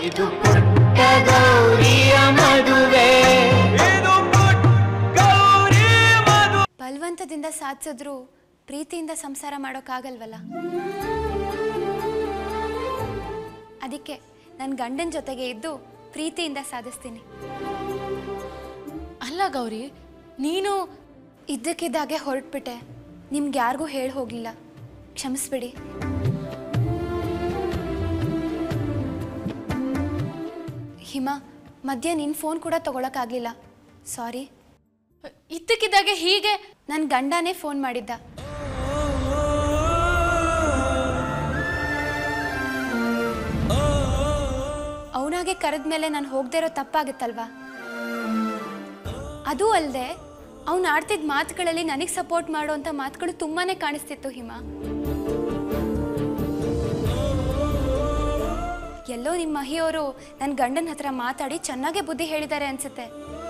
ಇದು ಪುಟ್ಟ ಗೌರಿಯ ಮದುವೆ ಇದು ಪುಟ್ಟ ಗೌರಿ ಮದು ಬಲವಂತದಿಂದ ಸಾಧಿಸಿದ್ರು ಪ್ರೀತಿಯಿಂದ ಸಂಸಾರ ಮಾಡೋಕ್ಕಾಗಲ್ವಲ್ಲ ಅದಕ್ಕೆ ನನ್ನ ಗಂಡನ ಜೊತೆಗೆ ಇದ್ದು ಪ್ರೀತಿಯಿಂದ ಸಾಧಿಸ್ತೀನಿ ಅಲ್ಲ ಗೌರಿ ನೀನು ಇದ್ದಕ್ಕಿದ್ದಾಗೆ ಹೊರಟ್ಬಿಟ್ಟೆ ನಿಮ್ಗೆ ಯಾರಿಗೂ ಹೇಳಿ ಹೋಗಲಿಲ್ಲ ಕ್ಷಮಿಸ್ಬಿಡಿ ಹಿಮ ಮಧ್ಯ ನಿನ್ನ ಫೋನ್ ಕೂಡ ತಗೊಳಕ್ಕಾಗಲಿಲ್ಲ ಸಾರಿ ಇದ್ದಕ್ಕಿದ್ದಾಗೆ ಹೀಗೆ ನನ್ನ ಗಂಡನೇ ಫೋನ್ ಮಾಡಿದ್ದ ಅವನಾಗೆ ಕರೆದ ಮೇಲೆ ನಾನು ಹೋಗದೆ ಇರೋ ತಪ್ಪಾಗುತ್ತಲ್ವಾ ಅದೂ ಅಲ್ಲದೆ ಅವ್ನು ಆಡ್ತಿದ್ದ ಮಾತುಗಳಲ್ಲಿ ನನಗೆ ಸಪೋರ್ಟ್ ಮಾಡುವಂಥ ಮಾತುಗಳು ತುಂಬಾನೇ ಕಾಣಿಸ್ತಿತ್ತು ಹಿಮ ಎಲ್ಲೋ ನಿಮ್ಮ ಮಹಿಯವರು ನನ್ನ ಗಂಡನ ಹತ್ರ ಮಾತಾಡಿ ಚೆನ್ನಾಗೇ ಬುದ್ಧಿ ಹೇಳಿದ್ದಾರೆ ಅನ್ಸುತ್ತೆ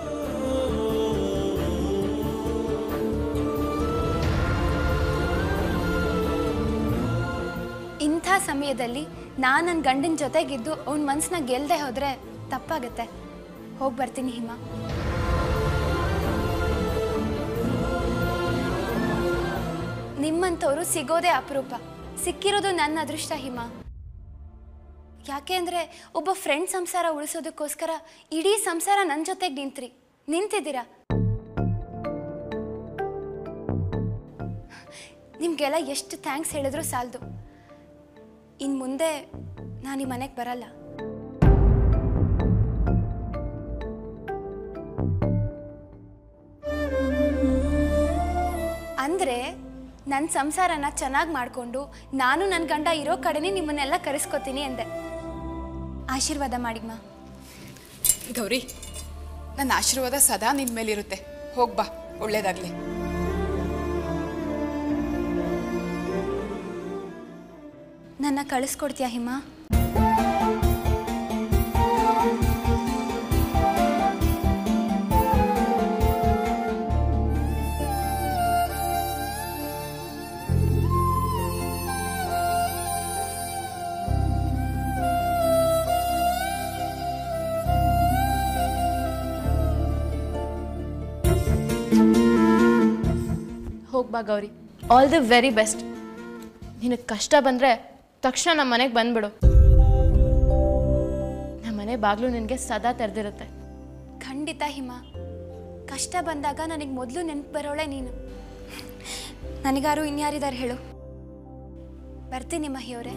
ಇಂಥ ಸಮಯದಲ್ಲಿ ನಾನು ನನ್ನ ಗಂಡನ ಜೊತೆಗಿದ್ದು ಅವನ ಮನಸ್ಸನ್ನ ಗೆಲ್ಲದೆ ಹೋದರೆ ತಪ್ಪಾಗತ್ತೆ ಹೋಗಿ ಬರ್ತೀನಿ ಹಿಮ ನಿಮ್ಮಂಥವ್ರು ಸಿಗೋದೇ ಅಪರೂಪ ಸಿಕ್ಕಿರೋದು ನನ್ನ ಅದೃಷ್ಟ ಹಿಮ ಯಾಕೆ ಅಂದರೆ ಒಬ್ಬ ಫ್ರೆಂಡ್ ಸಂಸಾರ ಉಳಿಸೋದಕ್ಕೋಸ್ಕರ ಇಡೀ ಸಂಸಾರ ನನ್ನ ಜೊತೆಗೆ ನಿಂತ್ರಿ ನಿಂತಿದ್ದೀರಾ ನಿಮಗೆಲ್ಲ ಎಷ್ಟು ಥ್ಯಾಂಕ್ಸ್ ಹೇಳಿದ್ರು ಸಾಲದು ಇನ್ನು ಮುಂದೆ ನಾನು ಈ ಮನೆಗೆ ಬರಲ್ಲ ಅಂದರೆ ನನ್ನ ಸಂಸಾರನ ಚೆನ್ನಾಗಿ ಮಾಡಿಕೊಂಡು ನಾನು ನನ್ನ ಗಂಡ ಇರೋ ಕಡೆನೇ ನಿಮ್ಮನ್ನೆಲ್ಲ ಕರೆಸ್ಕೊತೀನಿ ಎಂದೆ ಆಶೀರ್ವಾದ ಮಾಡಿಮ್ಮ ಗೌರಿ ನನ್ನ ಆಶೀರ್ವಾದ ಸದಾ ನಿನ್ನ ಮೇಲಿರುತ್ತೆ ಹೋಗ್ಬಾ ಒಳ್ಳೇದಾಗ್ಲಿ ನನ್ನ ಕಳಿಸ್ಕೊಡ್ತೀಯಾ ಹಿಮ ಹೋಗ್ಬಾ Gauri all the very best ನಿನಗೆ ಕಷ್ಟ ಬಂದರೆ ತಕ್ಷಣ ನಮ್ಮ ಮನೆಗೆ ಬಂದ್ಬಿಡು ನಮ್ಮ ಮನೆ ಬಾಗಿಲು ನಿನಗೆ ಸದಾ ತೆರೆದಿರುತ್ತೆ ಖಂಡಿತ ಹಿಮ ಕಷ್ಟ ಬಂದಾಗ ನನಗೆ ಮೊದಲು ನೆನಪು ಬರೋಳೆ ನೀನು ನನಗಾರು ಇನ್ಯಾರಿದ್ದಾರೆ ಹೇಳು ಬರ್ತೀನಿ ಮಹಿಯವರೇ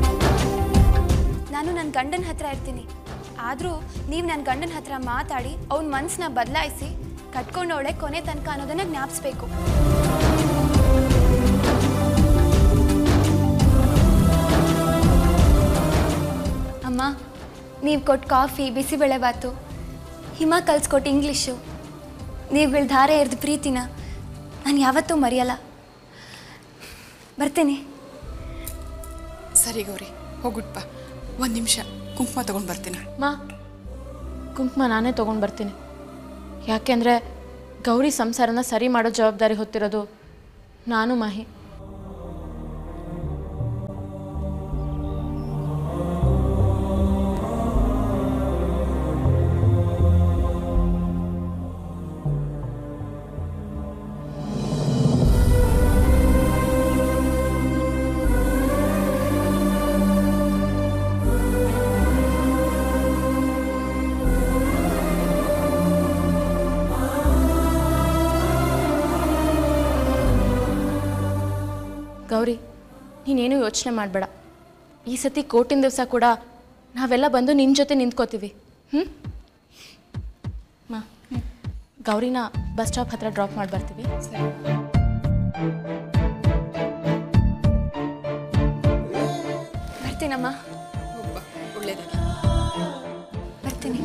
ನಾನು ನನ್ನ ಗಂಡನ ಹತ್ರ ಇರ್ತೀನಿ ಆದರೂ ನೀವು ನನ್ನ ಗಂಡನ ಹತ್ರ ಮಾತಾಡಿ ಅವನ ಮನಸ್ಸನ್ನ ಬದಲಾಯಿಸಿ ಕಟ್ಕೊಂಡವಳೆ ಕೊನೆ ತನಕ ಅನ್ನೋದನ್ನ ಜ್ಞಾಪಿಸ್ಬೇಕು ಅಮ್ಮ ನೀವು ಕೊಟ್ಟು ಕಾಫಿ ಬಿಸಿಬೇಳೆಬಾತು ಹಿಮ ಕಲ್ಸ್ಕೊಟ್ಟು ಇಂಗ್ಲೀಷು ನೀವುಗಳ ಧಾರೆ ಎರೆದು ಪ್ರೀತಿನ ನಾನು ಯಾವತ್ತೂ ಮರೆಯಲ್ಲ ಬರ್ತೀನಿ ಸರಿ ಗೌರಿ ಹೋಗ್ಬಿಟ್ಬಾ ಒಂದು ನಿಮಿಷ ಕುಂಕುಮ ತಗೊಂಡು ಬರ್ತೀನಿ ಮಾ ಕುಂಕುಮ ನಾನೇ ತೊಗೊಂಡು ಬರ್ತೀನಿ ಯಾಕೆಂದರೆ ಗೌರಿ ಸಂಸಾರನ ಸರಿ ಮಾಡೋ ಜವಾಬ್ದಾರಿ ಹೊತ್ತಿರೋದು ನಾನು ಮಾಹಿ ಗೌರಿ ನೀನೇನು ಯೋಚನೆ ಮಾಡಬೇಡ ಈ ಸತಿ ಕೋಟಿನ ದಿವಸ ಕೂಡ ನಾವೆಲ್ಲ ಬಂದು ನಿನ್ನ ಜೊತೆ ನಿಂತ್ಕೋತೀವಿ ಹ್ಞೂ ಮಾ ಗೌರಿನ ಬಸ್ ಸ್ಟಾಪ್ ಹತ್ರ ಡ್ರಾಪ್ ಮಾಡಿ ಬರ್ತೀವಿ ಬರ್ತೀನಮ್ಮ ಹೋಗ್ಬಾ ಒಳ್ಳೇದಾಗಿ ಬರ್ತೀನಿ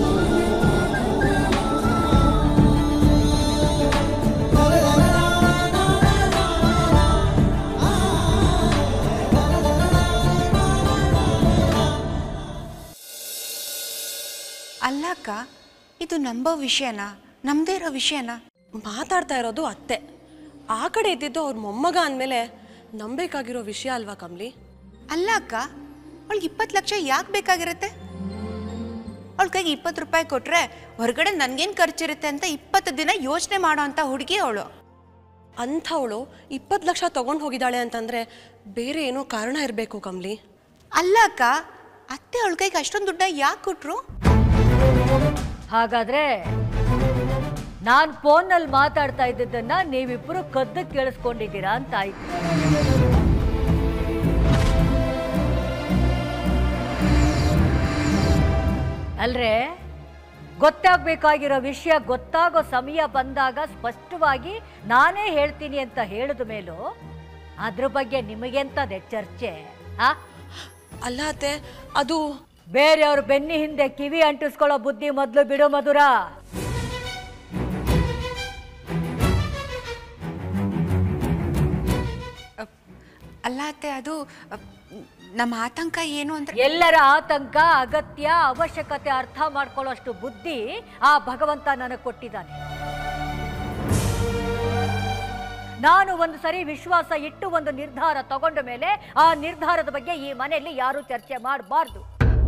ಅಲ್ಲ ಅಕ್ಕ ಇದು ನಂಬೋ ವಿಷಯನಾ ನಮ್ದೇ ಇರೋ ವಿಷಯನಾ ಮಾತಾಡ್ತಾ ಇರೋದು ಅತ್ತೆ ಆ ಕಡೆ ಇದ್ದಿದ್ದು ಅವ್ರ ಮೊಮ್ಮಗ ಅಂದಮೇಲೆ ನಂಬೇಕಾಗಿರೋ ವಿಷಯ ಅಲ್ವಾ ಕಮ್ಲಿ ಅಲ್ಲ ಅಕ್ಕ ಅವಳಿಗೆ ಇಪ್ಪತ್ತು ಲಕ್ಷ ಯಾಕೆ ಬೇಕಾಗಿರುತ್ತೆ ಅವಳ ಕೈಗೆ ಇಪ್ಪತ್ತು ರೂಪಾಯಿ ಕೊಟ್ರೆ ಹೊರಗಡೆ ನನ್ಗೇನು ಖರ್ಚಿರುತ್ತೆ ಅಂತ ಇಪ್ಪತ್ತು ದಿನ ಯೋಚನೆ ಮಾಡೋ ಅಂತ ಹುಡುಗಿ ಅವಳು ಅಂಥವಳು ಇಪ್ಪತ್ತು ಲಕ್ಷ ತಗೊಂಡು ಹೋಗಿದ್ದಾಳೆ ಅಂತಂದ್ರೆ ಬೇರೆ ಏನೋ ಕಾರಣ ಇರಬೇಕು ಕಮ್ಲಿ ಅಲ್ಲ ಅಕ್ಕ ಅತ್ತೆ ಅವಳ ಕೈಗೆ ಅಷ್ಟೊಂದು ದುಡ್ಡ ಯಾಕೆ ಕೊಟ್ರು ಹಾಗಾದ್ರೆ ನಾನು ಫೋನ್ನಲ್ಲಿ ಮಾತಾಡ್ತಾ ಇದ್ದದ್ದನ್ನ ನೀವಿಬ್ಬರು ಕದ್ದು ಕೇಳಿಸ್ಕೊಂಡಿದ್ದೀರಾ ಅಂತ ಆಯ್ತು ಅಲ್ರೇ ಗೊತ್ತಾಗಬೇಕಾಗಿರೋ ವಿಷಯ ಗೊತ್ತಾಗೋ ಸಮಯ ಬಂದಾಗ ಸ್ಪಷ್ಟವಾಗಿ ನಾನೇ ಹೇಳ್ತೀನಿ ಅಂತ ಹೇಳಿದ ಮೇಲೂ ಅದ್ರ ಬಗ್ಗೆ ನಿಮಗೆಂತದೆ ಚರ್ಚೆ ಆ ಅಲ್ಲ ಅತ್ತೆ ಅದು ಬೇರೆಯವ್ರ ಬೆನ್ನಿ ಹಿಂದೆ ಕಿವಿ ಅಂಟಿಸ್ಕೊಳ್ಳೋ ಬುದ್ಧಿ ಮೊದಲು ಬಿಡು ಮಧುರ ಅಲ್ಲ ಅತ್ತೆ ಅದು ಅಪ್, ನಮ್ಮ ಆತಂಕ ಏನು ಅಂದ್ರೆ ಎಲ್ಲರ ಆತಂಕ ಅಗತ್ಯ ಅವಶ್ಯಕತೆ ಅರ್ಥ ಮಾಡ್ಕೊಳ್ಳೋಷ್ಟು ಬುದ್ಧಿ ಆ ಭಗವಂತ ನನಗೆ ಕೊಟ್ಟಿದ್ದಾನೆ ನಾನು ಒಂದು ಸರಿ ವಿಶ್ವಾಸ ಇಟ್ಟು ಒಂದು ನಿರ್ಧಾರ ತಗೊಂಡ ಮೇಲೆ ಆ ನಿರ್ಧಾರದ ಬಗ್ಗೆ ಈ ಮನೆಯಲ್ಲಿ ಯಾರು ಚರ್ಚೆ ಮಾಡಬಾರ್ದು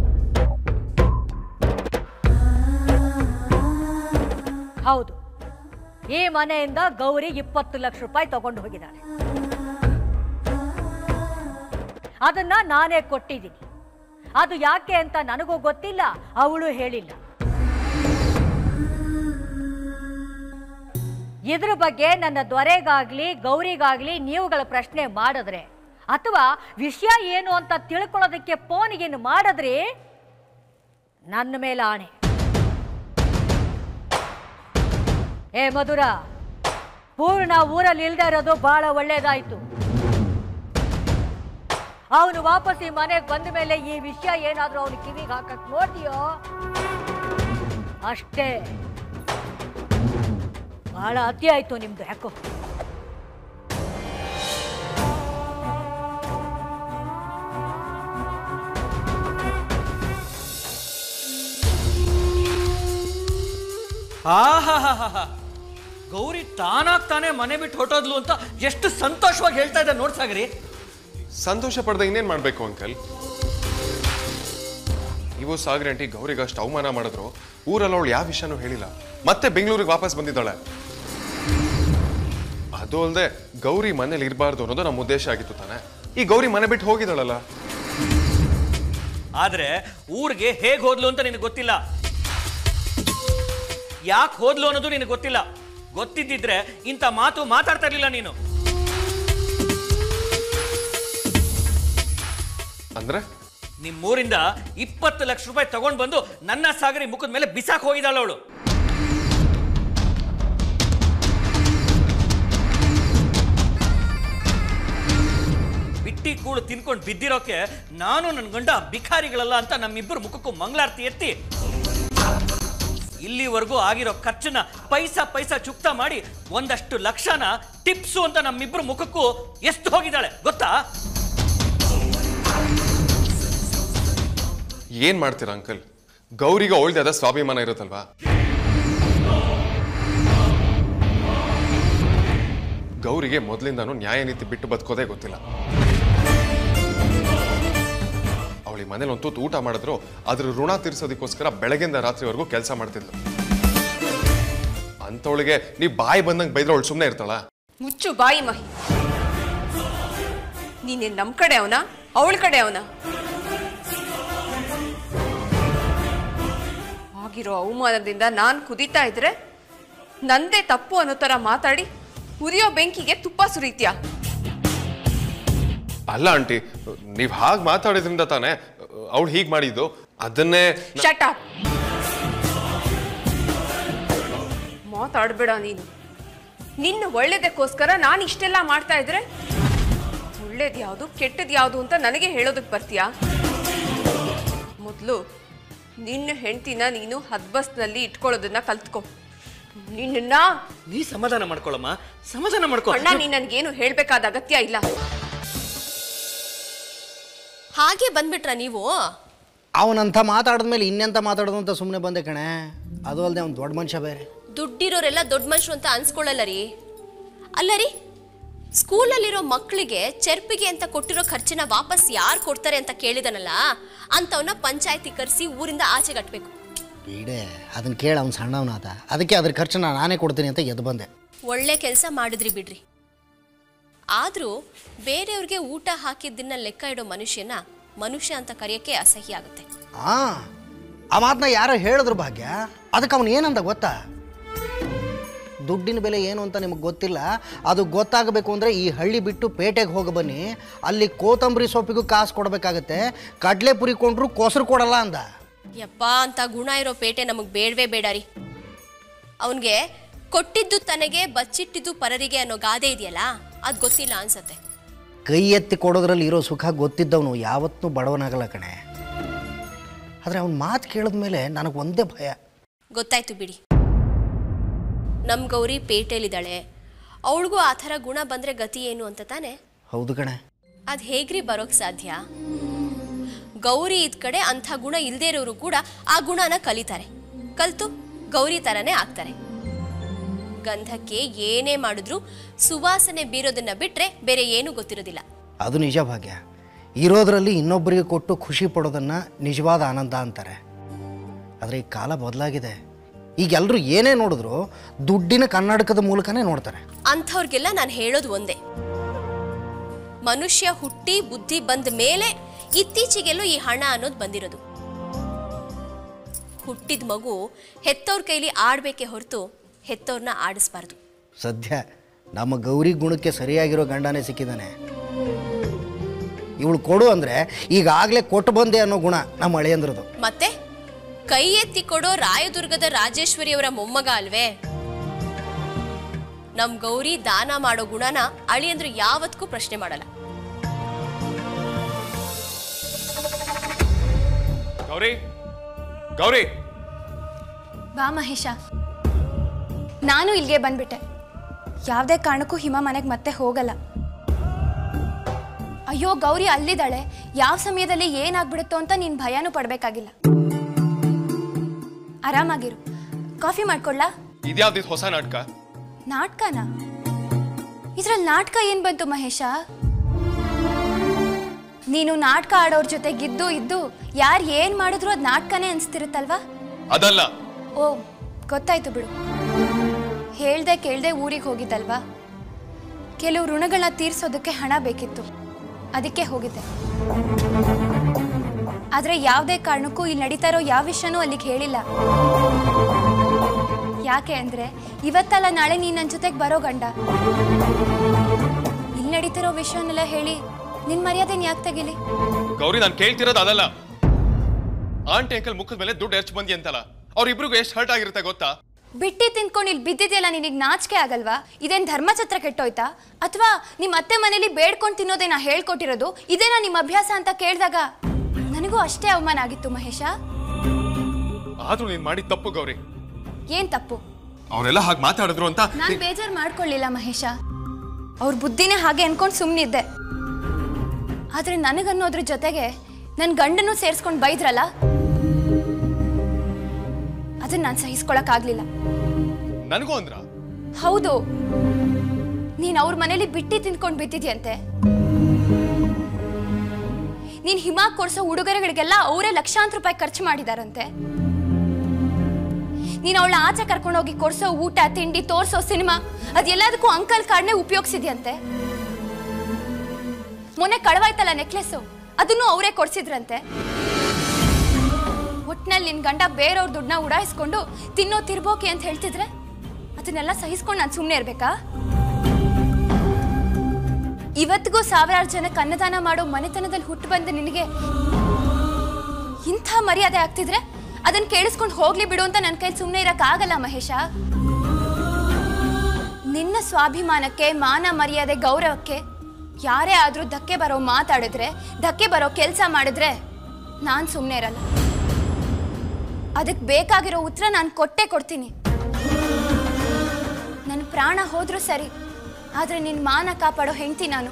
ಹೌದು ಈ ಮನೆಯಿಂದ ಗೌರಿ ಇಪ್ಪತ್ತು ಲಕ್ಷ ರೂಪಾಯಿ ತಗೊಂಡು ಹೋಗಿದ್ದಾಳೆ ಅದನ್ನ ನಾನೇ ಕೊಟ್ಟಿದ್ದೀನಿ ಅದು ಯಾಕೆ ಅಂತ ನನಗೂ ಗೊತ್ತಿಲ್ಲ ಅವಳು ಹೇಳಿಲ್ಲ ಇದ್ರ ಬಗ್ಗೆ ನನ್ನ ದೊರೆಗಾಗ್ಲಿ ಗೌರಿಗಾಗ್ಲಿ ನೀವುಗಳ ಪ್ರಶ್ನೆ ಮಾಡಿದ್ರೆ ಅಥವಾ ವಿಷಯ ಏನು ಅಂತ ತಿಳ್ಕೊಳ್ಳೋದಕ್ಕೆ ಫೋನಿಗೇನು ಮಾಡಿದ್ರಿ ನನ್ನ ಮೇಲೆ ಆಣೆ ಏ ಮಧುರ ಪೂರ್ಣ ಊರಲ್ಲಿ ಇಲ್ದೇ ಇರೋದು ಬಹಳ ಒಳ್ಳೇದಾಯ್ತು ಅವನು ವಾಪಸ್ ಈ ಮನೆಗೆ ಬಂದ ಮೇಲೆ ಈ ವಿಷಯ ಏನಾದ್ರೂ ಅವನು ಕಿವಿಗೆ ಹಾಕಕ್ ನೋಡ್ತೀಯೋ ಅಷ್ಟೇ ಬಹಳ ಅತಿ ಆಯ್ತು ನಿಮ್ದು ಯಾಕೋ ಆಹಾಹಾಹಾ ಗೌರಿ ತಾನಾಗ್ ತಾನೇ ಮನೆ ಬಿಟ್ಟು ಹೊಟ್ಟೋದ್ಲು ಅಂತ ಎಷ್ಟು ಸಂತೋಷವಾಗಿ ಹೇಳ್ತಾ ಇದ್ದ ನೋಡ್ಸಾಗ್ರಿ ಸಂತೋಷ ಪಡ್ದೆ ಇನ್ನೇನ್ ಮಾಡ್ಬೇಕು ಅಂಕಲ್ ನೀವು ಸಾಗರಿ ಆಂಟಿ ಗೌರಿಗೆ ಅಷ್ಟು ಅವಮಾನ ಮಾಡಿದ್ರು ಊರಲ್ಲಿ ಅವಳು ಯಾವ ವಿಷಯನೂ ಹೇಳಿಲ್ಲ ಮತ್ತೆ ಬೆಂಗಳೂರಿಗೆ ವಾಪಸ್ ಬಂದಿದ್ದಾಳೆ ಅದು ಅಲ್ಲದೆ ಗೌರಿ ಮನೇಲಿ ಇರಬಾರ್ದು ಅನ್ನೋದು ನಮ್ಮ ಉದ್ದೇಶ ಆಗಿತ್ತು ತಾನೆ ಈ ಗೌರಿ ಮನೆ ಬಿಟ್ಟು ಹೋಗಿದ್ದಾಳಲ್ಲ ಆದ್ರೆ ಊರಿಗೆ ಹೇಗ್ ಹೋದ್ಲು ಅಂತ ನಿನಗೆ ಗೊತ್ತಿಲ್ಲ ಯಾಕೆ ಹೋದ್ಲು ಅನ್ನೋದು ನಿನಗೆ ಗೊತ್ತಿಲ್ಲ ಗೊತ್ತಿದ್ದಿದ್ರೆ ಇಂಥ ಮಾತು ಮಾತಾಡ್ತಾ ಇರ್ಲಿಲ್ಲ ನೀನು ಅಂದ್ರೆ ನಿಮ್ಮೂರಿಂದ ಇಪ್ಪತ್ತು ಲಕ್ಷ ರೂಪಾಯಿ ತಗೊಂಡ್ ಬಂದು ನನ್ನ ಸಾಗರಿ ಮುಖದ ಮೇಲೆ ಬಿಸಾಕ್ ಹೋಗಿದ್ದಾಳ ಅವಳು ಬಿಟ್ಟಿ ಕೂಳು ತಿನ್ಕೊಂಡು ಬಿದ್ದಿರೋಕೆ ನಾನು ನನ್ನ ಗಂಡ ಬಿಖಾರಿಗಳಲ್ಲ ಅಂತ ನಮ್ಮಿಬ್ಬರು ಮುಖಕ್ಕೂ ಮಂಗಳಾರತಿ ಎತ್ತಿ ಇಲ್ಲಿವರೆಗೂ ಆಗಿರೋ ಖರ್ಚನ್ನ ಪೈಸಾ ಪೈಸಾ ಚುಕ್ತ ಮಾಡಿ ಒಂದಷ್ಟು ಲಕ್ಷನ ಟಿಪ್ಸು ಅಂತ ನಮ್ಮಿಬ್ಬರು ಮುಖಕ್ಕೂ ಎಷ್ಟು ಹೋಗಿದ್ದಾಳೆ ಗೊತ್ತಾ ಏನ್ ಮಾಡ್ತೀರಾ ಅಂಕಲ್ ಗೌರಿಗೆ ಅವಳ್ದೇ ಆದ ಸ್ವಾಭಿಮಾನ ಇರುತ್ತಲ್ವಾ ಗೌರಿಗೆ ಮೊದಲಿಂದಾನು ನ್ಯಾಯ ನೀತಿ ಬಿಟ್ಟು ಬದುಕೋದೇ ಗೊತ್ತಿಲ್ಲ ಅವಳಿ ಮನೇಲಿ ಒಂದು ತೂತು ಊಟ ಮಾಡಿದ್ರು ಅದ್ರ ಋಣ ತೀರ್ಸೋದಕ್ಕೋಸ್ಕರ ಬೆಳಗಿಂದ ರಾತ್ರಿವರೆಗೂ ಕೆಲಸ ಮಾಡ್ತಿದ್ಲು ಅಂಥವಳಿಗೆ ನೀವು ಬಾಯಿ ಬಂದಂಗೆ ಬೈದ್ರೆ ಅವಳು ಸುಮ್ಮನೆ ಇರ್ತಾಳ ಮುಚ್ಚು ಬಾಯಿ ಮಹಿ ನೀನೇನ್ ನಮ್ ಕಡೆ ಅವನ ಅವಳ ಕಡೆ ಅವನ ಆಗಿರೋ ಅವಮಾನದಿಂದ ನಾನ್ ಕುದೀತಾ ಇದ್ರೆ ನಂದೇ ತಪ್ಪು ಅನ್ನೋ ತರ ಮಾತಾಡಿ ಉರಿಯೋ ಬೆಂಕಿಗೆ ತುಪ್ಪ ಸುರಿತ್ಯಾ ಅಲ್ಲ ಆಂಟಿ ನೀವು ಹಾಗೆ ಮಾತಾಡಿದ್ರಿಂದ ತಾನೇ ಅವಳು ಹೀಗೆ ಮಾಡಿದ್ದು ಅದನ್ನೇ ಶಟ್ ಅಪ್ ಮಾತಾಡ್ಬೇಡ ನೀನು ನಿನ್ನ ಒಳ್ಳೇದಕ್ಕೋಸ್ಕರ ನಾನು ಇಷ್ಟೆಲ್ಲ ಮಾಡ್ತಾ ಇದ್ರೆ ಒಳ್ಳೇದು ಯಾವುದು ಕೆಟ್ಟದ್ ಯಾವುದು ಅಂತ ನನಗೆ ಹೇಳೋದಕ್ಕೆ ಬರ್ತೀಯಾ ಮೊದಲು ನಿನ್ನ ಹೆಂಡ್ತಿನ ನೀನು ಹದ್ಬಸ್ನಲ್ಲಿ ಇಟ್ಕೊಳ್ಳೋದನ್ನ ಕಲ್ತ್ಕೊ ನಿನ್ನ ನೀ ಸಮಾಧಾನ ಮಾಡ್ಕೊಳಮ್ಮ ಸಮಾಧಾನ ಮಾಡ್ಕೊ ಅಣ್ಣ ನೀನ್ ನನ್ಗೇನು ಹೇಳ್ಬೇಕಾದ ಅಗತ್ಯ ಇಲ್ಲ ಹಾಗೆ ಬಂದ್ಬಿಟ್ರ ನೀವು ಅವನಂತ ಮಾತಾಡಿದ್ಮೇಲೆ ಇನ್ನೆಂತ ಮಾತಾಡೋದು ಅಂತ ಸುಮ್ಮನೆ ಬಂದೆ ಕಣೆ ಅದು ಅಲ್ಲದೆ ಅವ್ನು ದೊಡ್ಡ ಮನುಷ್ಯ ಬೇರೆ ದುಡ್ಡಿರೋರೆಲ್ಲ ದೊಡ್ಡ ಮನುಷ್ಯರು ಅಂತ ಅನ್ಸ್ಕೊಳ್ಳಲ್ಲ ರೀ ಅಲ್ಲ ರೀ ಸ್ಕೂಲಲ್ಲಿರೋ ಮಕ್ಕಳಿಗೆ ಚೆರ್ಪಿಗೆ ಅಂತ ಕೊಟ್ಟಿರೋ ಖರ್ಚನ್ನ ವಾಪಸ್ ಯಾರು ಕೊಡ್ತಾರೆ ಅಂತ ಕೇಳಿದನಲ್ಲ ಅಂಥವನ್ನ ಪಂಚಾಯತಿ ಕರೆಸಿ ಊರಿಂದ ಆಚೆ ಕಟ್ಟಬೇಕು ಬಿಡೆ ಅದನ್ನ ಕೇಳಿ ಅವ್ನು ಸಣ್ಣವನಾದ ಅದಕ್ಕೆ ಅದ್ರ ಖರ್ಚನ್ನ ನಾನೇ ಕೊಡ್ತೀನಿ ಅಂತ ಎದ್ದು ಬಂದೆ ಒಳ್ಳೆ ಕೆಲಸ ಮಾಡಿದ್ರಿ ಬಿಡ್ರಿ ಆದರೂ ಬೇರೆಯವ್ರಿಗೆ ಊಟ ಹಾಕಿದ್ದನ್ನ ಲೆಕ್ಕ ಇಡೋ ಮನುಷ್ಯನ ಮನುಷ್ಯ ಅಂತ ಕರೆಯೋಕ್ಕೆ ಅಸಹ್ಯ ಆಗುತ್ತೆ ಆ ಆ ಮಾತನ್ನ ಯಾರೋ ಹೇಳಿದ್ರು ಭಾಗ್ಯ ಅದಕ್ಕೆ ಅವನು ಏನಂದ ಗೊತ್ತಾ ದುಡ್ಡಿನ ಬೆಲೆ ಏನು ಅಂತ ನಿಮಗೆ ಗೊತ್ತಿಲ್ಲ ಅದು ಗೊತ್ತಾಗಬೇಕು ಅಂದರೆ ಈ ಹಳ್ಳಿ ಬಿಟ್ಟು ಪೇಟೆಗೆ ಹೋಗಿ ಬನ್ನಿ ಅಲ್ಲಿ ಕೋತಂಬರಿ ಸೊಪ್ಪಿಗೂ ಕಾಸು ಕೊಡಬೇಕಾಗತ್ತೆ ಕಡಲೆ ಪುರಿ ಕೊಂಡ್ರು ಕೊಸರು ಕೊಡಲ್ಲ ಅಂದ ಯಪ್ಪ ಅಂತ ಗುಣ ಇರೋ ಪೇಟೆ ನಮಗೆ ಬೇಡವೇ ಬೇಡ ರೀ ಅವನಿಗೆ ಕೊಟ್ಟಿದ್ದು ತನಗೆ ಬಚ್ಚಿಟ್ಟಿದ್ದು ಪರರಿಗೆ ಅನ್ನೋ ಗಾದೆ ಇದೆಯಲ್ಲ ಅದು ಗೊತ್ತಿಲ್ಲ ಅನ್ಸತ್ತೆ ಕೈ ಎತ್ತಿ ಕೊಡೋದ್ರಲ್ಲಿ ಇರೋ ಸುಖ ಗೊತ್ತಿದ್ದವನು ಯಾವತ್ತೂ ಬಡವನಾಗಲ್ಲ ಕಣೆ ಆದರೆ ಅವನ ಮಾತು ಕೇಳಿದ ಮೇಲೆ ನನಗೆ ಒಂದೇ ಭಯ ಗೊತ್ತಾಯ್ತು ಬಿಡಿ ನಮ್ಮ ಗೌರಿ ಪೇಟೆಲಿದ್ದಾಳೆ ಅವಳಿಗೂ ಆ ಥರ ಗುಣ ಬಂದರೆ ಗತಿ ಏನು ಅಂತ ತಾನೆ ಹೌದು ಕಣೆ ಅದು ಹೇಗ್ರಿ ಬರೋಕ್ ಸಾಧ್ಯ ಗೌರಿ ಇದ್ ಕಡೆ ಅಂಥ ಗುಣ ಇಲ್ದೇ ಇರೋರು ಕೂಡ ಆ ಗುಣನ ಕಲಿತಾರೆ ಕಲ್ತು ಗೌರಿ ಥರನೇ ಆಗ್ತಾರೆ ಗಂಧಕ್ಕೆ ಏನೇ ಮಾಡಿದ್ರು ಸುವಾಸನೆ ಬೀರೋದನ್ನ ಬಿಟ್ರೆ ಬೇರೆ ಏನೂ ಗೊತ್ತಿರೋದಿಲ್ಲ ಅದು ನಿಜ ಭಾಗ್ಯ ಇರೋದರಲ್ಲಿ ಇನ್ನೊಬ್ಬರಿಗೆ ಕೊಟ್ಟು ಖುಷಿ ಪಡೋದನ್ನು ನಿಜವಾದ ಆನಂದ ಅಂತಾರೆ ಆದರೆ ಈ ಕಾಲ ಬದಲಾಗಿದೆ ಈಗ ಎಲ್ಲರೂ ಏನೇ ನೋಡಿದ್ರು ದುಡ್ಡಿನ ಕನ್ನಡಕದ ಮೂಲಕನೇ ನೋಡ್ತಾರೆ ಅಂಥವ್ರಿಗೆಲ್ಲ ನಾನು ಹೇಳೋದು ಒಂದೇ ಮನುಷ್ಯ ಹುಟ್ಟಿ ಬುದ್ಧಿ ಬಂದ ಮೇಲೆ ಇತ್ತೀಚೆಗೆಲ್ಲೂ ಈ ಹಣ ಅನ್ನೋದು ಬಂದಿರೋದು ಹುಟ್ಟಿದ ಮಗು ಹೆತ್ತವ್ರ ಕೈಲಿ ಆಡ್ಬೇಕೆ ಹೊರತು ಹೆತ್ತವ್ರನ್ನ ಆಡಿಸ್ಬಾರ್ದು ಸದ್ಯ ನಮ್ಮ ಗೌರಿ ಗುಣಕ್ಕೆ ಸರಿಯಾಗಿರೋ ಗಂಡನೇ ಸಿಕ್ಕಿದ್ದಾನೆ ಇವಳು ಕೊಡು ಅಂದರೆ ಈಗಾಗಲೇ ಕೊಟ್ಟು ಬಂದೆ ಅನ್ನೋ ಗುಣ ನಮ್ಮ ಹಳೆಯಂದ್ರದು ಮತ್ತೆ ಕೈ ಎತ್ತಿ ಕೊಡೋ ರಾಯದುರ್ಗದ ರಾಜೇಶ್ವರಿಯವರ ಮೊಮ್ಮಗ ಅಲ್ವೇ ನಮ್ ಗೌರಿ ದಾನ ಮಾಡೋ ಗುಣನ ಅಳಿಯಂದ್ರು ಯಾವತ್ತೂ ಪ್ರಶ್ನೆ ಮಾಡಲ್ಲ ಗೌರಿ ಗೌರಿ ಬಾ ಮಹೇಶ ನಾನು ಇಲ್ಲಿಗೆ ಬಂದ್ಬಿಟ್ಟೆ ಯಾವುದೇ ಕಾರಣಕ್ಕೂ ಹಿಮ ಮನೆಗೆ ಮತ್ತೆ ಹೋಗಲ್ಲ ಅಯ್ಯೋ ಗೌರಿ ಅಲ್ಲಿದ್ದಾಳೆ ಯಾವ ಸಮಯದಲ್ಲಿ ಏನಾಗ್ಬಿಡುತ್ತೋ ಅಂತ ನೀನು ಭಯನೂ ಪಡಬೇಕಾಗಿಲ್ಲ ಆರಾಮಾಗಿರು ಕಾಫಿ ಮಾಡ್ಕೊಳ್ಳಾ ಇದ್ಯಾವ್ದಿದ್ ಹೊಸ ನಾಟಕ ನಾಟಕನಾ ಇದ್ರಲ್ಲಿ ನಾಟಕ ಏನ್ ಬಂತು ಮಹೇಶ ನೀನು ನಾಟಕ ಆಡೋರ್ ಜೊತೆಗಿದ್ದು ಇದ್ದು ಯಾರು ಏನ್ ಮಾಡಿದ್ರು ಅದು ನಾಟಕನೇ ಅನ್ಸ್ತಿರುತ್ತಲ್ವಾ ಅದಲ್ಲ ಓ ಗೊತ್ತಾಯ್ತು ಬಿಡು ಹೇಳ್ದೆ ಕೇಳ್ದೆ ಊರಿಗೆ ಹೋಗಿದ್ದಲ್ವಾ ಕೆಲವು ಋಣಗಳನ್ನ ತೀರ್ಸೋದಕ್ಕೆ ಹಣ ಬೇಕಿತ್ತು ಅದಕ್ಕೆ ಹೋಗಿದ್ದೆ ಆದ್ರೆ ಯಾವುದೇ ಕಾರಣಕ್ಕೂ ಇಲ್ಲಿ ನಡೀತಾ ಇರೋ ಯಾವ ವಿಷಯನೂ ಅಲ್ಲಿಗೆ ಹೇಳಿಲ್ಲ ಯಾಕೆ ಅಂದ್ರೆ ಇವತ್ತಲ್ಲ ನಾಳೆ ನೀನ್ ನನ್ನ ಜೊತೆಗೆ ಬರೋ ಗಂಡ ಇಲ್ಲಿ ನಡೀತಿರೋ ವಿಷಯನೆಲ್ಲ ಹೇಳಿ ನಿನ್ ಮರ್ಯಾದೆನ ಯಾಕೆ ತೆಗಿಲಿ ಗೌರಿ ನಾನು ಕೇಳ್ತಿರೋದು ಅದಲ್ಲ ಆಂಟಿ ಅಂಕಲ್ ಮುಖದ ಮೇಲೆ ದುಡ್ಡು ಎರ್ಚ್ ಬಂದಿ ಅಂತಲ್ಲ ಅವ್ರಿಬ್ರಿಗೂ ಎಷ್ಟು ಹರ್ಟ್ ಆಗಿರುತ್ತೆ ಗೊತ್ತಾ ಬಿಟ್ಟಿ ತಿನ್ಕೊಂಡು ಇಲ್ಲಿ ಬಿದ್ದಿದೆಯಲ್ಲ ನಿನಗೆ ನಾಚಿಕೆ ಆಗಲ್ವಾ ಇದೇನ್ ಧರ್ಮಛತ್ರ ಕೆಟ್ಟೋಯ್ತಾ ಅಥವಾ ನಿಮ್ಮ ಅತ್ತೆ ಮನೇಲಿ ಬೇಡ್ಕೊಂಡು ತಿನ್ನೋದೇ ನಾ ಹೇಳ್ಕೊಟ್ಟಿರೋದು ಇದೇನಾ ನಿಮ್ಮ ಅಭ್ಯಾಸ ಅಂತ ಕೇಳಿದಾಗ ನನಗೂ ಅಷ್ಟೇ ಅವಮಾನ ಆಗಿತ್ತು ಮಹೇಶ ಆದ್ರೂ ನೀನ್ ಮಾಡಿದ ತಪ್ಪು ಗೌರಿ ಏನ್ ತಪ್ಪು ಅವರೆಲ್ಲ ಹಾಗೆ ಮಾತಾಡಿದ್ರು ಅಂತ ನಾನು ಬೇಜಾರು ಮಾಡ್ಕೊಳ್ಳಿಲ್ಲ ಮಹೇಶ ಅವ್ರ ಬುದ್ಧಿನೇ ಹಾಗೆ ಅನ್ಕೊಂಡು ಸುಮ್ಮನಿದ್ದೆ ಆದ್ರೆ ನನಗನ್ನೋದ್ರ ಜೊತೆಗೆ ನನ್ನ ಗಂಡನೂ ಸೇರಿಸ್ಕೊಂಡು ಬೈದ್ರಲ್ಲ ಅದನ್ನ ನಾನು ಸಹಿಸ್ಕೊಳಕ್ಕಾಗ್ಲಿಲ್ಲ ನನಗೂ ಅಂದ್ರ ಹೌದು ನೀನ್ ಅವ್ರ ಮನೇಲಿ ಬಿಟ್ಟಿ ತಿನ್ಕೊಂಡು ಬಿದ್ದಿದ್ಯಂತೆ ನೀನ್ ಹಿಮ ಕೊಡ್ಸೋ ಉಡುಗೊರೆಗಳಿಗೆಲ್ಲ ಅವರೇ ಲಕ್ಷಾಂತರ ರೂಪಾಯಿ ಖರ್ಚು ಮಾಡಿದಾರಂತೆ ನೀನ್ ಅವಳ ಆಚೆ ಕರ್ಕೊಂಡೋಗಿ ಕೊಡ್ಸೋ ಊಟ ತಿಂಡಿ ತೋರ್ಸೋ ಸಿನಿಮಾ ಅದೆಲ್ಲದಕ್ಕೂ ಅಂಕಲ್ ಕಾರ್ಡ್ನೇ ಉಪಯೋಗಿಸಿದ್ಯಂತೆ ಮೊನ್ನೆ ಕಳವಾಯ್ತಲ್ಲ ನೆಕ್ಲೆಸ್ಸು ಅದನ್ನು ಅವರೇ ಕೊಡ್ಸಿದ್ರಂತೆ ಒಟ್ನಲ್ಲಿ ನಿನ್ ಗಂಡ ಬೇರೆಯವ್ರ ದುಡ್ಡನ್ನ ಉಡಾಯಿಸ್ಕೊಂಡು ತಿನ್ನೋ ತಿರ್ಬೋಕೆ ಅಂತ ಹೇಳ್ತಿದ್ರೆ ಅದನ್ನೆಲ್ಲ ಸಹಿಸ್ಕೊಂಡು ನಾನು ಸುಮ್ಮನೆ ಇರ್ಬೇಕಾ ಇವತ್ತಿಗೂ ಸಾವಿರಾರು ಜನಕ್ಕೆ ಅನ್ನದಾನ ಮಾಡೋ ಮನೆತನದಲ್ಲಿ ಹುಟ್ಟು ಬಂದ ನಿನಗೆ ಇಂಥ ಮರ್ಯಾದೆ ಆಗ್ತಿದ್ರೆ ಅದನ್ನ ಕೇಳಿಸ್ಕೊಂಡು ಹೋಗ್ಲಿ ಬಿಡು ಅಂತ ನನ್ನ ಕೈಲಿ ಸುಮ್ಮನೆ ಇರಕ್ಕಾಗಲ್ಲ ಮಹೇಶ ನಿನ್ನ ಸ್ವಾಭಿಮಾನಕ್ಕೆ ಮಾನ ಮರ್ಯಾದೆ ಗೌರವಕ್ಕೆ ಯಾರೇ ಆದ್ರೂ ಧಕ್ಕೆ ಬರೋ ಮಾತಾಡಿದ್ರೆ ಧಕ್ಕೆ ಬರೋ ಕೆಲಸ ಮಾಡಿದ್ರೆ ನಾನು ಸುಮ್ಮನೆ ಇರಲ್ಲ ಅದಕ್ಕೆ ಬೇಕಾಗಿರೋ ಉತ್ತರ ನಾನು ಕೊಟ್ಟೆ ಕೊಡ್ತೀನಿ ನನ್ನ ಪ್ರಾಣ ಹೋದ್ರೂ ಸರಿ ಆದ್ರೆ ನಿನ್ನ ಮಾನ ಕಾಪಾಡೋ ಹೆಂಡ್ತಿ ನಾನು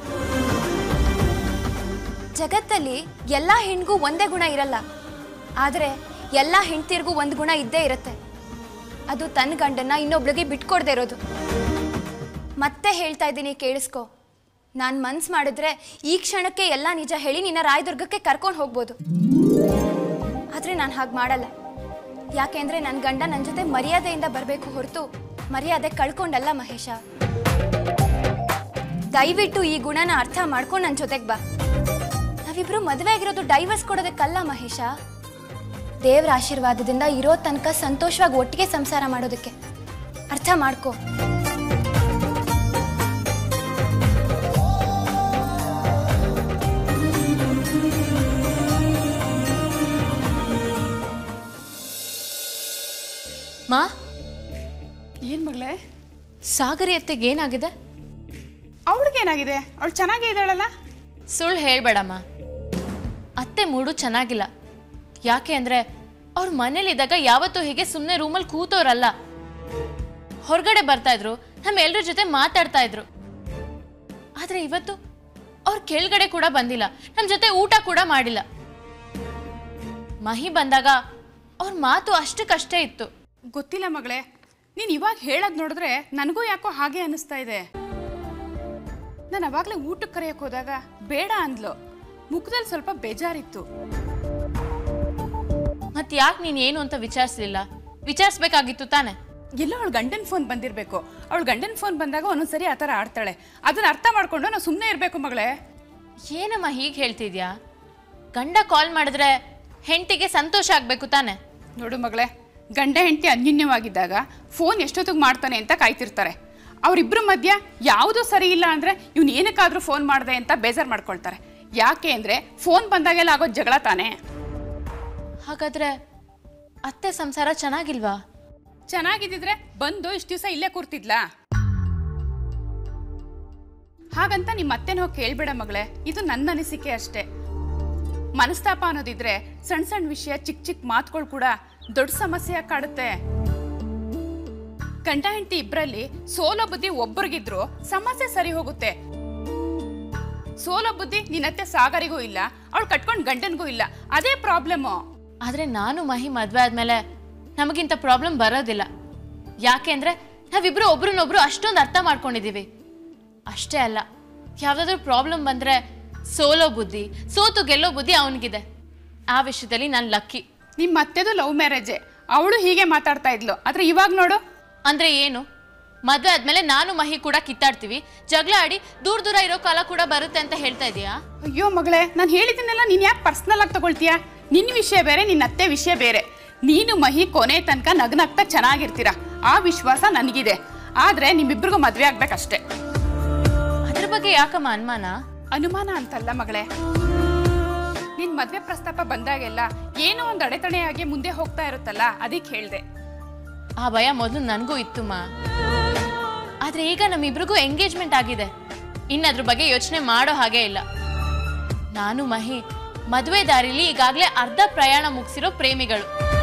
ಜಗತ್ತಲ್ಲಿ ಎಲ್ಲ ಹೆಣ್ಗೂ ಒಂದೇ ಗುಣ ಇರಲ್ಲ ಆದರೆ ಎಲ್ಲ ಹೆಂಡ್ತಿರ್ಗೂ ಒಂದು ಗುಣ ಇದ್ದೇ ಇರುತ್ತೆ ಅದು ತನ್ನ ಗಂಡನ್ನ ಇನ್ನೊಬ್ಳಿಗೆ ಬಿಟ್ಕೊಡ್ದೇ ಇರೋದು ಮತ್ತೆ ಹೇಳ್ತಾ ಇದ್ದೀನಿ ಕೇಳಿಸ್ಕೊ ನಾನು ಮನ್ಸು ಮಾಡಿದ್ರೆ ಈ ಕ್ಷಣಕ್ಕೆ ಎಲ್ಲ ನಿಜ ಹೇಳಿ ನಿನ್ನ ರಾಯದುರ್ಗಕ್ಕೆ ಕರ್ಕೊಂಡು ಹೋಗ್ಬೋದು ಆದರೆ ನಾನು ಹಾಗೆ ಮಾಡಲ್ಲ ಯಾಕೆಂದ್ರೆ ನನ್ನ ಗಂಡ ನನ್ನ ಜೊತೆ ಮರ್ಯಾದೆಯಿಂದ ಬರಬೇಕು ಹೊರತು ಮರ್ಯಾದೆ ಕಳ್ಕೊಂಡಲ್ಲ ಮಹೇಶ ದಯವಿಟ್ಟು ಈ ಗುಣನ ಅರ್ಥ ಮಾಡ್ಕೊಂಡು ನನ್ನ ಜೊತೆಗೆ ಬಾ ನಾವಿಬ್ರು ಮದುವೆ ಆಗಿರೋದು ಡೈವರ್ಸ್ ಕೊಡೋದಕ್ಕಲ್ಲ ಮಹೇಶ ದೇವರ ಆಶೀರ್ವಾದದಿಂದ ಇರೋ ತನಕ ಸಂತೋಷವಾಗಿ ಒಟ್ಟಿಗೆ ಸಂಸಾರ ಮಾಡೋದಕ್ಕೆ ಅರ್ಥ ಮಾಡ್ಕೋ ಮಾ ಏನ್ ಮಗಳೇ ಸಾಗರಿ ಅತ್ತೆಗೆ ಏನಾಗಿದೆ ಅವಳಿಗೇನಾಗಿದೆ ಅವಳು ಚೆನ್ನಾಗೇ ಇದ್ದಾಳಲ್ಲ ಸುಳ್ಳು ಹೇಳ್ಬೇಡಮ್ಮ ಅತ್ತೆ ಮೂಡು ಚೆನ್ನಾಗಿಲ್ಲ ಯಾಕೆ ಅಂದ್ರೆ ಅವ್ರ ಮನೇಲಿದ್ದಾಗ ಯಾವತ್ತೂ ಹೀಗೆ ಸುಮ್ಮನೆ ರೂಮಲ್ಲಿ ಕೂತೋರಲ್ಲ ಹೊರಗಡೆ ಬರ್ತಾ ಇದ್ರು ನಮ್ಮ ಎಲ್ರ ಜೊತೆ ಮಾತಾಡ್ತಾ ಇದ್ರು ಆದ್ರೆ ಇವತ್ತು ಅವ್ರ ಕೆಳಗಡೆ ಕೂಡ ಬಂದಿಲ್ಲ ನಮ್ಮ ಜೊತೆ ಊಟ ಕೂಡ ಮಾಡಿಲ್ಲ ಮಹಿ ಬಂದಾಗ ಅವ್ರ ಮಾತು ಅಷ್ಟಕ್ಕಷ್ಟೇ ಇತ್ತು ಗೊತ್ತಿಲ್ಲ ಮಗಳೇ ನೀನು ಇವಾಗ ಹೇಳೋದು ನೋಡಿದ್ರೆ ನನಗೂ ಯಾಕೋ ಹಾಗೆ ಅನಿಸ್ತಾ ಇದೆ ನಾನು ಅವಾಗಲೇ ಊಟಕ್ಕೆ ಕರೆಯಕ್ಕೆ ಹೋದಾಗ ಬೇಡ ಅಂದ್ಲು ಮುಖದಲ್ಲಿ ಸ್ವಲ್ಪ ಬೇಜಾರಿತ್ತು ಮತ್ ಯಾಕೆ ನೀನ್ ಏನು ಅಂತ ವಿಚಾರಿಸ್ಲಿಲ್ಲ ವಿಚಾರಿಸ್ಬೇಕಾಗಿತ್ತು ತಾನೆ ಎಲ್ಲೋ ಅವಳು ಗಂಡನ ಫೋನ್ ಬಂದಿರಬೇಕು ಅವಳು ಗಂಡನ ಫೋನ್ ಬಂದಾಗ ಒಂದೊಂದ್ಸರಿ ಆ ಥರ ಆಡ್ತಾಳೆ ಅದನ್ನ ಅರ್ಥ ಮಾಡ್ಕೊಂಡು ನಾವು ಸುಮ್ಮನೆ ಇರಬೇಕು ಮಗಳೇ ಏನಮ್ಮ ಹೀಗೆ ಹೇಳ್ತಿದ್ಯಾ ಗಂಡ ಕಾಲ್ ಮಾಡಿದ್ರೆ ಹೆಂಡತಿಗೆ ಸಂತೋಷ ಆಗ್ಬೇಕು ತಾನೆ ನೋಡು ಮಗಳೇ ಗಂಡ ಹೆಂಡತಿ ಅನ್ಯೂನ್ಯವಾಗಿದ್ದಾಗ ಫೋನ್ ಎಷ್ಟೊತ್ತಿಗೆ ಮಾಡ್ತಾನೆ ಅಂತ ಕಾಯ್ತಿರ್ತಾರೆ ಅವರಿಬ್ಬರ ಮಧ್ಯ ಯಾವುದೂ ಸರಿ ಇಲ್ಲ ಅಂದರೆ ಇವ್ನು ಏನಕ್ಕಾದ್ರೂ ಫೋನ್ ಮಾಡಿದೆ ಅಂತ ಬೇಜಾರು ಮಾಡ್ಕೊಳ್ತಾರೆ ಯಾಕೆ ಅಂದರೆ ಫೋನ್ ಬಂದಾಗೆಲ್ಲ ಆಗೋ ಜಗಳ ತಾನೇ ಹಾಗಾದ್ರೆ ಅತ್ತೆ ಸಂಸಾರ ಚೆನ್ನಾಗಿಲ್ವಾ ಚೆನ್ನಾಗಿದ್ದಿದ್ರೆ ಬಂದು ಇಷ್ಟು ದಿವಸ ಇಲ್ಲೇ ಕೂರ್ತಿದ್ಲಾ ಹಾಗಂತ ನಿಮ್ಮ ಅತ್ತೆನ ಹೋಗಿ ಕೇಳ್ಬೇಡ ಮಗಳೇ ಇದು ನನ್ನ ಅನಿಸಿಕೆ ಅಷ್ಟೇ ಮನಸ್ತಾಪ ಅನ್ನೋದಿದ್ರೆ ಸಣ್ಣ ಸಣ್ಣ ವಿಷಯ ಚಿಕ್ಕ ಚಿಕ್ಕ ಮಾತುಗಳು ಕೂಡ ದೊಡ್ಡ ಸಮಸ್ಯೆ ಕಾಡುತ್ತೆ ಗಂಡ ಹೆಂಡತಿ ಇಬ್ಬರಲ್ಲಿ ಸೋಲೋ ಬುದ್ಧಿ ಒಬ್ಬರಿಗಿದ್ರು ಸಮಸ್ಯೆ ಸರಿ ಹೋಗುತ್ತೆ ಸೋಲೋ ಬುದ್ಧಿ ನಿನ್ನತ್ತೆ ಸಾಗರಿಗೂ ಇಲ್ಲ ಅವಳು ಕಟ್ಕೊಂಡು ಗಂಡನಿಗೂ ಇಲ್ಲ ಅದೇ ಪ್ರಾಬ್ಲಮ್ಮು ಆದ್ರೆ ನಾನು ಮಹಿ ಮದ್ವೆ ಆದ್ಮೇಲೆ ನಮಗಿಂತ ಪ್ರಾಬ್ಲಮ್ ಬರೋದಿಲ್ಲ ಯಾಕೆ ಅಂದ್ರೆ ನಾವಿಬ್ರು ಒಬ್ರನ್ನೊಬ್ರು ಅಷ್ಟೊಂದು ಅರ್ಥ ಮಾಡ್ಕೊಂಡಿದೀವಿ ಅಷ್ಟೇ ಅಲ್ಲ ಯಾವ್ದಾದ್ರು ಪ್ರಾಬ್ಲಮ್ ಬಂದ್ರೆ ಸೋಲೋ ಬುದ್ಧಿ ಸೋತು ಗೆಲ್ಲೋ ಬುದ್ಧಿ ಅವನಿಗಿದೆ ಆ ವಿಷಯದಲ್ಲಿ ನಾನು ಲಕ್ಕಿ ನಿಮ್ಮ ಅತ್ತೆದು ಲವ್ ಮ್ಯಾರೇಜೇ ಅವಳು ಹೀಗೆ ಮಾತಾಡ್ತಾ ಇದ್ಲು ಆದ್ರೆ ಇವಾಗ ನೋಡು ಅಂದ್ರೆ ಏನು ಮದ್ವೆ ಆದ್ಮೇಲೆ ನಾನು ಮಹಿ ಕೂಡ ಕಿತ್ತಾಡ್ತೀವಿ ಜಗಳ ಆಡಿ ದೂರ ದೂರ ಇರೋ ಕಾಲ ಕೂಡ ಬರುತ್ತೆ ಅಂತ ಹೇಳ್ತಾ ಇದೀಯಾ ಅಯ್ಯೋ ಮಗಳೇ ನಾನು ಹೇಳಿದ್ದನ್ನೆಲ್ಲ ನೀನು ಯಾಕೆ ಪರ್ಸ್ನಲ್ ಆಗಿ ತಗೊಳ್ತೀಯಾ ನಿನ್ನ ವಿಷಯ ಬೇರೆ ನಿನ್ನ ಅತ್ತೆ ವಿಷಯ ಬೇರೆ ನೀನು ಮಹಿ ಕೊನೆ ತನಕ ನಗ್ನಗ್ತಾ ಚೆನ್ನಾಗಿರ್ತೀರ ಆ ವಿಶ್ವಾಸ ನನಗಿದೆ ಆದ್ರೆ ನಿಮ್ಮಿಬ್ರಿಗೂ ಮದ್ವೆ ಆಗ್ಬೇಕಷ್ಟೇ ಅದ್ರ ಬಗ್ಗೆ ಯಾಕಮ್ಮ ಅನುಮಾನ ಅನುಮಾನ ಅಂತಲ್ಲ ಮಗಳೇ ನಿನ್ ಮದ್ವೆ ಪ್ರಸ್ತಾಪ ಬಂದಾಗೆಲ್ಲ ಏನೋ ಒಂದು ಅಡೆತಡೆಯಾಗಿ ಮುಂದೆ ಹೋಗ್ತಾ ಇರುತ್ತಲ್ಲ ಅದಕ್ಕೆ ಹೇಳ್ದೆ ಆ ಭಯ ಮೊದಲು ನನಗೂ ಇತ್ತು ಮಾ ಆದ್ರೆ ಈಗ ನಮ್ಮಿಬ್ರಿಗೂ ಎಂಗೇಜ್ಮೆಂಟ್ ಆಗಿದೆ ಇನ್ನದ್ರ ಬಗ್ಗೆ ಯೋಚನೆ ಮಾಡೋ ಹಾಗೆ ಇಲ್ಲ ನಾನು ಮಹಿ ಮದುವೆ ದಾರಿಲಿ ಈಗಾಗಲೇ ಅರ್ಧ ಪ್ರಯಾಣ ಮುಗಿಸಿರೋ ಪ್ರೇಮಿಗಳು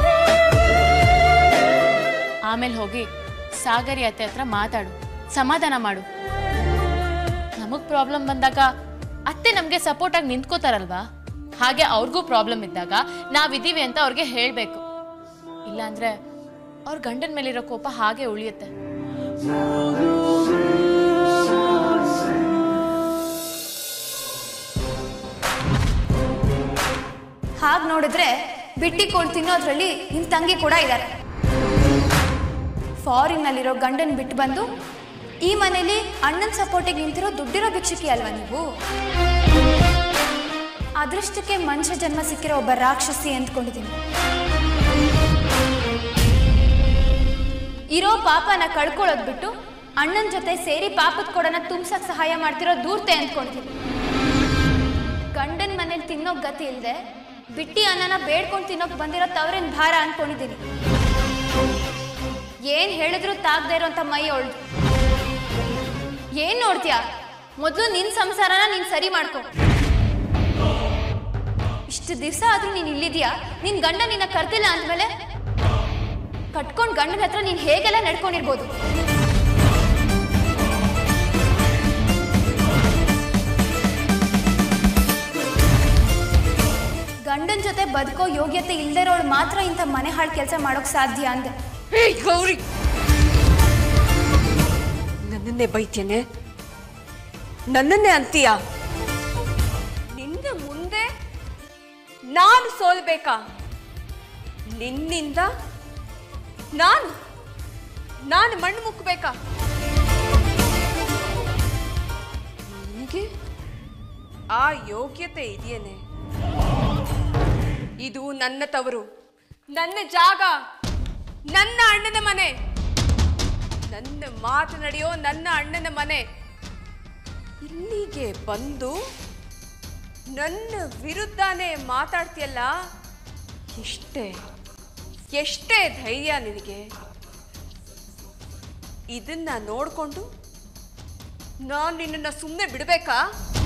ಆಮೇಲೆ ಹೋಗಿ ಸಾಗರಿ ಅತ್ತೆ ಹತ್ರ ಮಾತಾಡು ಸಮಾಧಾನ ಮಾಡು ನಮಗ್ ಪ್ರಾಬ್ಲಮ್ ಬಂದಾಗ ಅತ್ತೆ ನಮ್ಗೆ ಸಪೋರ್ಟ್ ಆಗಿ ನಿಂತ್ಕೋತಾರಲ್ವಾ ಹಾಗೆ ಅವ್ರಿಗೂ ಪ್ರಾಬ್ಲಮ್ ಇದ್ದಾಗ ನಾವಿದ್ದೀವಿ ಅಂತ ಅವ್ರಿಗೆ ಹೇಳ್ಬೇಕು ಇಲ್ಲಾಂದ್ರೆ ಅವ್ರ ಗಂಡನ ಮೇಲಿರೋ ಕೋಪ ಹಾಗೆ ಉಳಿಯುತ್ತೆ ಹಾಗೆ ನೋಡಿದ್ರೆ ಬಿಟ್ಟಿಕೊಂಡು ತಿನ್ನೋದ್ರಲ್ಲಿ ನಿಮ್ ತಂಗಿ ಕೂಡ ಇದ್ದಾರೆ ಫಾರಿನ್ನಲ್ಲಿರೋ ಗಂಡನ್ ಬಿಟ್ಟು ಬಂದು ಈ ಮನೇಲಿ ಅಣ್ಣನ ಸಪೋರ್ಟಿಗೆ ನಿಂತಿರೋ ದುಡ್ಡಿರೋ ಭಿಕ್ಷುಕಿ ಅಲ್ವಾ ನೀವು ಅದೃಷ್ಟಕ್ಕೆ ಮನುಷ್ಯ ಜನ್ಮ ಸಿಕ್ಕಿರೋ ಒಬ್ಬ ರಾಕ್ಷಸಿ ಅಂದ್ಕೊಂಡಿದ್ದೀನಿ ಇರೋ ಪಾಪನ ಕಳ್ಕೊಳ್ಳೋದು ಬಿಟ್ಟು ಅಣ್ಣನ ಜೊತೆ ಸೇರಿ ಪಾಪದ ಕೊಡನ ತುಂಬಸಕ್ ಸಹಾಯ ಮಾಡ್ತಿರೋ ದೂರ್ತೆ ಅಂದ್ಕೊಳ್ತೀನಿ ಗಂಡನ ಮನೇಲಿ ತಿನ್ನೋ ಗತಿ ಇಲ್ಲದೆ ಬಿಟ್ಟಿ ಅನ್ನನ ಬೇಡ್ಕೊಂಡು ತಿನ್ನೋಕ್ ಬಂದಿರೋ ತವರಿನ ಭಾರ ಅನ್ಕೊಂಡಿದ್ದೀನಿ ಏನ್ ಹೇಳಿದ್ರು ತಾಗ್ದೇ ಇರೋಂಥ ಮೈ ಅವಳ್ದು ಏನ್ ನೋಡ್ತೀಯಾ ಮೊದಲು ನಿನ್ ಸಂಸಾರನ ನೀನ್ ಸರಿ ಮಾಡ್ಕೊ ಇಷ್ಟು ದಿವಸ ಆದ್ರೂ ನೀನ್ ಇಲ್ಲಿದ್ಯಾ ನಿನ್ ಗಂಡ ನಿನ್ನ ಕರ್ತಿಲ್ಲ ಅಂದ್ಮೇಲೆ ಕಟ್ಕೊಂಡ್ ಗಂಡನ ಹತ್ರ ನೀನ್ ಹೇಗೆಲ್ಲ ನಡ್ಕೊಂಡಿರ್ಬೋದು ಗಂಡನ ಜೊತೆ ಬದುಕೋ ಯೋಗ್ಯತೆ ಇಲ್ದಿರೋಳು ಮಾತ್ರ ಇಂಥ ಮನೆ ಹಾಳು ಕೆಲಸ ಮಾಡೋಕ್ ಸಾಧ್ಯ ಅಂದೆ ಹೇ ಗೌರಿ ನನ್ನನ್ನೇ ಬೈತೇನೆ ನನ್ನನ್ನೇ ಅಂತೀಯ ನಿನ್ನ ಮುಂದೆ ನಾನು ಸೋಲ್ಬೇಕಾ ನಿನ್ನಿಂದ ನಾನು ನಾನು ಮಣ್ಣು ಮುಕ್ಕಬೇಕಾ ನಿನಗೆ ಆ ಯೋಗ್ಯತೆ ಇದೆಯೇನೆ ಇದು ನನ್ನ ತವರು ನನ್ನ ಜಾಗ ನನ್ನ ಅಣ್ಣನ ಮನೆ ನನ್ನ ಮಾತು ನಡೆಯೋ ನನ್ನ ಅಣ್ಣನ ಮನೆ ಇಲ್ಲಿಗೆ ಬಂದು ನನ್ನ ವಿರುದ್ಧನೇ ಮಾತಾಡ್ತೀಯಲ್ಲ ಎಷ್ಟೇ ಎಷ್ಟೇ ಧೈರ್ಯ ನಿನಗೆ ಇದನ್ನ ನೋಡ್ಕೊಂಡು ನಾನು ನಿನ್ನನ್ನು ಸುಮ್ಮನೆ ಬಿಡಬೇಕಾ